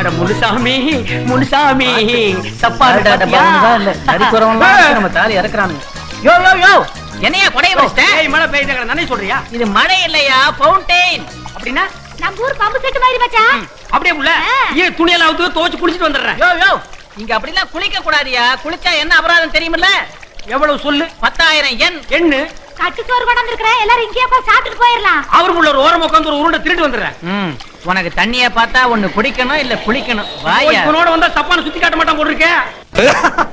அட முனுசாமி முனுசாமி சப்பாடு பாத்தியா? நம்ம தாலி இறக்குறானுங்க யோ யோ யோ என்னையா கொடைய வச்சிட்ட ஏய் மழை பெய்யுது நானே சொல்றியா இது மழை இல்லையா ஃபவுண்டெயின் அப்படின்னா நம்ம ஊர் பம்பு செட்டு மாதிரி மச்சான் அப்படியே உள்ள ஆ. ஏன் துணியெல்லாம் அவுத்து துவைச்சு குளிச்சிட்டு வந்துடுறேன் யோ யோ இங்க அப்படிலாம் குளிக்க கூடாதியா குளிச்சா என்ன அபராதம் தெரியுமில்ல எவ்வளவு சொல்லு பத்தாயிரம் எண் எண்ணு கட்டு சோறு கொண்டாந்து இருக்கிறேன் எல்லாரும் இங்கேயே போய் சாப்பிட்டுட்டு போயிடலாம் அவருக்குள்ள ஒரு ஓரம் உட்காந்து ஒரு உருண்டை திருட்டு வந்துடுறேன் ம், உனக்கு தண்ணிய பார்த்தா ஒண்ணு குடிக்கணும் இல்ல குளிக்கணும் வாயா இவனோட வந்தா தப்பான சுத்தி காட்ட மாட்டான் போட்டிருக்கேன்